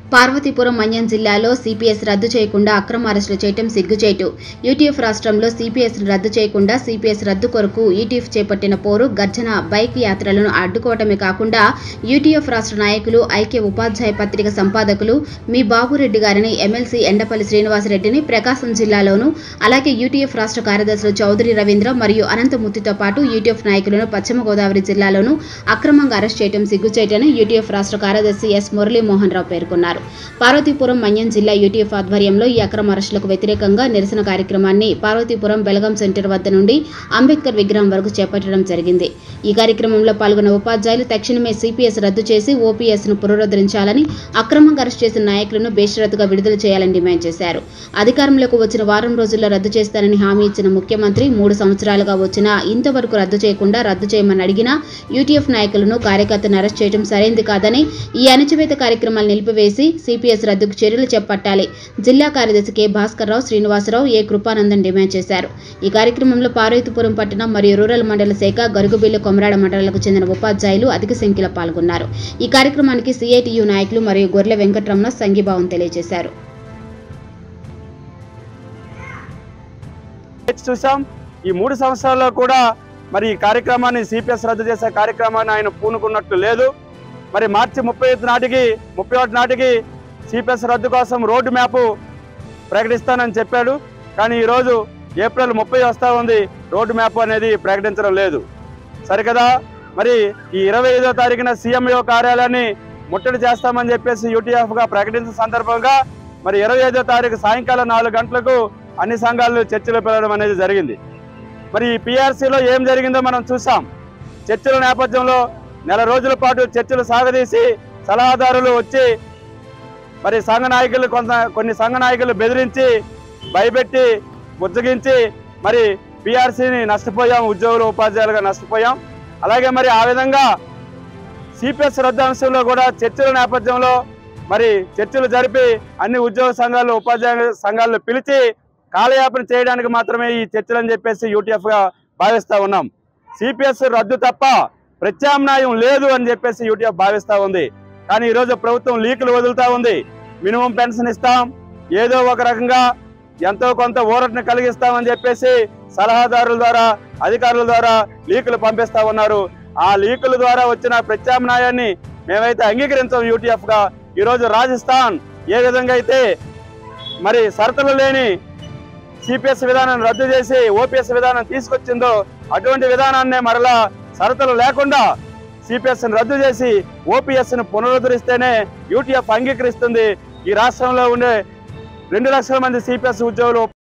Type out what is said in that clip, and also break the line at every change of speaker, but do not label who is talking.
పార్వతీపురం మన్యం జిల్లాలో సిపిఎస్ రద్దు చేయకుండా అక్రమ అరెస్టులు చేయటం సిగ్గుచేటు యూటీఎఫ్ రాష్ట్రంలో సిపిఎస్ రద్దు చేయకుండా సిపిఎస్ రద్దు కొరకు యూటీఎఫ్ చేపట్టిన పోరు గర్జన బైక్ యాత్రలను అడ్డుకోవటమే కాకుండా యూటీఎఫ్ రాష్ట్ర నాయకులు ఐక్య ఉపాధ్యాయ పత్రిక సంపాదకులు మీ బాబురెడ్డి గారిని ఎమ్మెల్సీ ఎండపల్లి శ్రీనివాసరెడ్డిని ప్రకాశం జిల్లాలోను అలాగే యూటీఎఫ్ రాష్ట్ర కార్యదర్శులు చౌదరి రవీంద్ర మరియు అనంతమూర్తితో పాటు యూటీఎఫ్ నాయకులను పశ్చిమ గోదావరి జిల్లాలోను అక్రమంగా అరెస్ట్ చేయడం సిగ్గుచేటని యూటీఎఫ్ రాష్ట్ర కార్యదర్శి ఎస్ మురళీమోహన్ రావు పేర్కొన్నారు పార్వతీపురం మన్యం జిల్లా యూటీఎఫ్ ఆధ్వర్యంలో ఈ అక్రమ అరెస్టులకు వ్యతిరేకంగా నిరసన కార్యక్రమాన్ని పార్వతీపురం బెలగం సెంటర్ వద్ద నుండి అంబేద్కర్ విగ్రహం వరకు చేపట్టడం జరిగింది ఈ కార్యక్రమంలో పాల్గొన్న ఉపాధ్యాయులు తక్షణమే సిపిఎస్ రద్దు చేసి ఓపీఎస్ ను పునరుద్ధరించాలని అక్రమంగా అరెస్ట్ చేసిన నాయకులను బేషరతుగా విడుదల చేయాలని డిమాండ్ చేశారు అధికారంలోకి వచ్చిన వారం రోజుల్లో రద్దు చేస్తానని హామీ ఇచ్చిన ముఖ్యమంత్రి మూడు సంవత్సరాలుగా వచ్చినా ఇంతవరకు రద్దు చేయకుండా రద్దు చేయమని అడిగినా యూటీఎఫ్ నాయకులను కార్యకర్తను అరెస్ట్ చేయడం సరైంది కాదని ఈ అణచివేత కార్యక్రమాలు నిలిపివేసి సిపిఎస్ రద్దుకు చర్యలు చేపట్టాలి జిల్లా కార్యదర్శి K Bhaskar Rao Srinivasa Rao A Krupanandan demand చేశారు ఈ కార్యక్రమంలో పార్వతీపురం పట్టణం మరియు రూరల్ మండల శాఖ గరుగుబిల్లు కొమరాడ మండలాలకు చెందిన ఉపాధ్యాయులు అధిక సంఖ్యలో పాల్గొన్నారు ఈ కార్యక్రమానికి సిఐటియు నాయకులు మరియు గొర్రెల వెంకటరమణ సంఘీభావం తెలియజేశారు
వేచి చూసాం ఈ మూడు సంవత్సరాల్లో కూడా మరి ఈ కార్యక్రమాన్ని సిపిఎస్ రద్దు చేసే కార్యక్రమాన్ని ఆయన పూనుకున్నట్లు లేదు మరి మార్చి ముప్పై ఐదు నాటికి ముప్పై ఒకటి నాటికి సిపిఎస్ రద్దు కోసం రోడ్డు మ్యాప్ ప్రకటిస్తానని చెప్పాడు కానీ ఈరోజు ఏప్రిల్ ముప్పై వస్తా ఉంది రోడ్డు మ్యాప్ అనేది ప్రకటించడం లేదు సరికదా మరి ఈ ఇరవై ఐదో తారీఖున సీఎంఓ కార్యాలయాన్ని ముట్టడి చేస్తామని చెప్పేసి యూటీఎఫ్ గా ప్రకటించిన సందర్భంగా మరి ఇరవై ఐదో తారీఖు సాయంకాలం నాలుగు గంటలకు అన్ని సంఘాలు చర్చలు పిలవడం అనేది జరిగింది మరి ఈ పిఆర్సీలో ఏం జరిగిందో మనం చూసాం చర్చల నేపథ్యంలో నెల రోజుల పాటు చర్చలు సాగదీసి సలహాదారులు వచ్చి మరి సంఘ నాయకులు కొంత కొన్ని సంఘ నాయకులు బెదిరించి భయపెట్టి బుజ్జగించి మరి పిఆర్సీని నష్టపోయాం ఉద్యోగులు ఉపాధ్యాయులుగా నష్టపోయాం అలాగే మరి ఆ విధంగా సిపిఎస్ రద్దు అంశంలో కూడా చర్చల నేపథ్యంలో మరి చర్చలు జరిపి అన్ని ఉద్యోగ సంఘాలు ఉపాధ్యాయ సంఘాలను పిలిచి కాలయాపన చేయడానికి మాత్రమే ఈ చర్చలు అని చెప్పేసి యూటీఎఫ్ గా భావిస్తా ఉన్నాం సిపిఎస్ రద్దు తప్ప ప్రత్యామ్నాయం లేదు అని చెప్పేసి యూటీఎఫ్ భావిస్తా ఉంది కానీ ఈరోజు ప్రభుత్వం లీకులు వదులుతా ఉంది మినిమం పెన్షన్ ఇస్తాం ఏదో ఒక రకంగా ఎంతో కొంత ఊరటను కలిగిస్తామని చెప్పేసి సలహాదారుల ద్వారా అధికారుల ద్వారా లీకులు పంపిస్తా ఉన్నారు ఆ లీకుల ద్వారా వచ్చిన ప్రత్యామ్నాయాన్ని మేమైతే అంగీకరించాం యూటీఎఫ్ గా ఈరోజు రాజస్థాన్ ఏ విధంగా అయితే మరి షరతులు లేని సిపిఎస్ విధానం రద్దు చేసి ఓపీఎస్ విధానం తీసుకొచ్చిందో అటువంటి విధానాన్నే మరలా షరతులు లేకుండా సిపిఎస్ రద్దు చేసి ఓపీఎస్ ను పునరుద్ధరిస్తేనే యూటీఎఫ్ అంగీకరిస్తుంది ఈ రాష్ట్రంలో ఉండే రెండు లక్షల మంది సిపిఎస్ ఉద్యోగులు